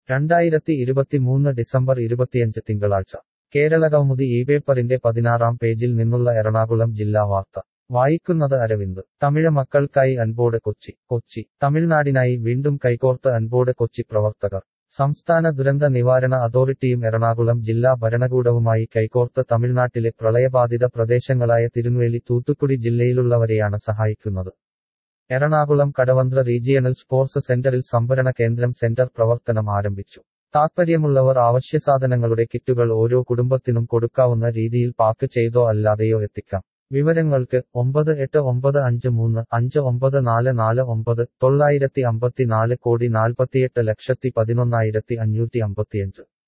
രണ്ടായിരത്തി ഇരുപത്തിമൂന്ന് ഡിസംബർ ഇരുപത്തിയഞ്ച് തിങ്കളാഴ്ച കേരള കൗമുദി ഈ പേപ്പറിന്റെ പതിനാറാം പേജിൽ നിന്നുള്ള എറണാകുളം ജില്ലാ വാർത്ത വായിക്കുന്നത് അരവിന്ദ് തമിഴ് മക്കൾക്കായി അൻപോട് കൊച്ചി കൊച്ചി തമിഴ്നാടിനായി വീണ്ടും കൈകോർത്ത് അൻപോട് കൊച്ചി പ്രവർത്തകർ സംസ്ഥാന ദുരന്ത നിവാരണ അതോറിറ്റിയും എറണാകുളം ജില്ലാ ഭരണകൂടവുമായി കൈകോർത്ത് തമിഴ്നാട്ടിലെ പ്രളയബാധിത പ്രദേശങ്ങളായ തിരുനെല്ലി തൂത്തുക്കുടി ജില്ലയിലുള്ളവരെയാണ് സഹായിക്കുന്നത് എറണാകുളം കടവന്ത്ര റീജിയണൽ സ്പോർട്സ് സെന്ററിൽ സംഭരണ കേന്ദ്രം സെന്റർ പ്രവർത്തനം ആരംഭിച്ചു താത്പര്യമുള്ളവർ ആവശ്യസാധനങ്ങളുടെ കിറ്റുകൾ ഓരോ കുടുംബത്തിനും കൊടുക്കാവുന്ന രീതിയിൽ പാക്ക് ചെയ്തോ അല്ലാതെയോ എത്തിക്കാം വിവരങ്ങൾക്ക് ഒമ്പത് എട്ട് ഒമ്പത് അഞ്ച് മൂന്ന് അഞ്ച് ഒമ്പത് നാല് നാല് ഒമ്പത് തൊള്ളായിരത്തി അമ്പത്തിനാല് കോടി നാൽപ്പത്തിയെട്ട് ലക്ഷത്തി പതിനൊന്നായിരത്തി അഞ്ഞൂറ്റി അമ്പത്തിയഞ്ച്